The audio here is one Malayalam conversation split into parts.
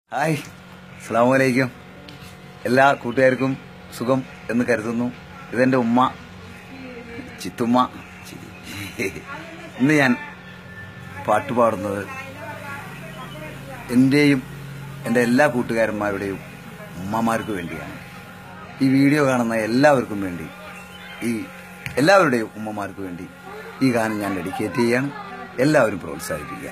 ഹായ് അസ്സാം വലൈക്കും എല്ലാ കൂട്ടുകാർക്കും സുഖം എന്ന് കരുതുന്നു ഇതെന്റെ ഉമ്മ ചിത്തുമ്മ ഇന്ന് ഞാൻ പാട്ട് പാടുന്നത് എന്റെയും എൻ്റെ എല്ലാ കൂട്ടുകാരന്മാരുടെയും ഉമ്മമാർക്ക് വേണ്ടിയാണ് ഈ വീഡിയോ കാണുന്ന എല്ലാവർക്കും വേണ്ടി ഈ എല്ലാവരുടെയും ഉമ്മമാർക്ക് വേണ്ടി ഈ ഗാനം ഞാൻ ഡെഡിക്കേറ്റ് ചെയ്യാണ് എല്ലാവരും പ്രോത്സാഹിപ്പിക്കുക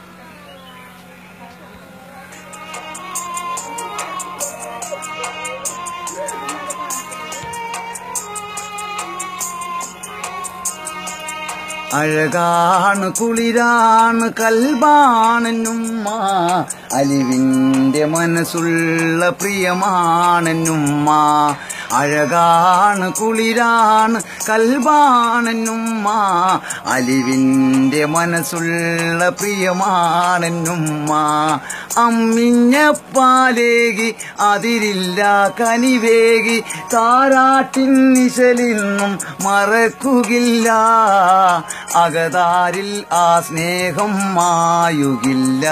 അഴകാണ് കുളിരാണ് കൽബാണെന്നുമ്മ അലിവിന്റെ മനസ്സുള്ള പ്രിയമാണെന്നുമ്മ അഴകാണ് കുളിരാണ് കൽബാണെന്നുമ്മ അലിവിന്റെ മനസ്സുള്ള പ്രിയമാണെന്നുമ്മ അമ്മിഞ്ഞപ്പാലേകി അതിരില്ല കനിവേകി താരാട്ടിൻ നിശലിന്നും മറക്കുകില്ല അകതാരിൽ ആ സ്നേഹം മായുകില്ല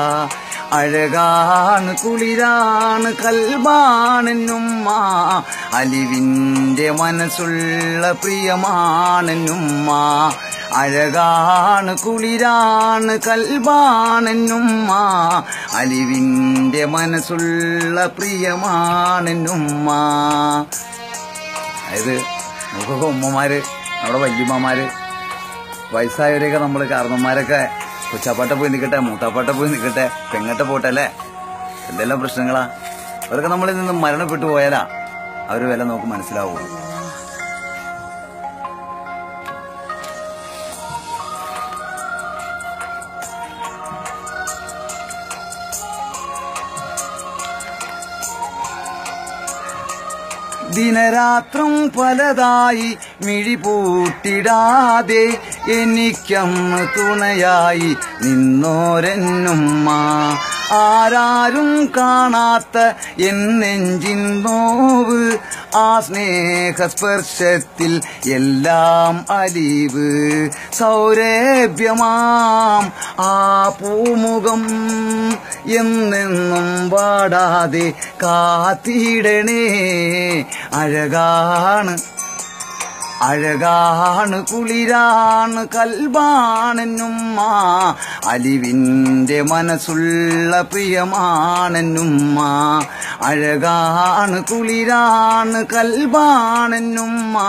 അഴകാണ് കുളിരാണ് കൽബാണെന്നുമ്മ അലിവിന്റെ മനസ്സുള്ള പ്രിയമാണെന്നുമ്മ അഴകാണ് കുളിരാണ് കൽബാണെന്നുമ്മ അലിവിന്റെ മനസ്സുള്ള പ്രിയമാണെന്നുമ്മ അതായത് നമുക്കൊക്കെ ഉമ്മമാര് നമ്മുടെ വല്യമ്മമാര് വയസ്സായവരെയൊക്കെ നമ്മൾ കാരണന്മാരൊക്കെ കൊച്ചാപ്പാട്ട പോയി നിൽക്കട്ടെ മൂത്താപ്പാട്ട പോയി നിൽക്കട്ടെ പെങ്ങട്ട പോട്ടെ അല്ലേ എന്തെല്ലാം പ്രശ്നങ്ങളാ അവരൊക്കെ നമ്മളിൽ നിന്ന് മരണപ്പെട്ടു പോയാലാ അവർ വില നമുക്ക് മനസ്സിലാവും ദിനരാത്രം പലതായി മിഴിപൂട്ടിടാതെ എനിക്കന്ന് തുണയായി നിന്നോരെന്നുമ്മ ആരാരും കാണാത്ത എന്നെഞ്ചിൻ നോവ് ആ സ്നേഹസ്പർശത്തിൽ എല്ലാം അലിവ് സൗരഭ്യമാം ആ പൂമുഖം എന്നെന്നും വാടാതെ കാത്തിടണേ അഴകാണ് അഴകാണ് കുളിരാണ് കൽബാണെന്നുമ്മ അലിവിന്റെ മനസ്സുള്ള പ്രിയമാണെന്നുമ്മ അഴകാണ് കുളിരാണ് കൽബാണെന്നുമ്മ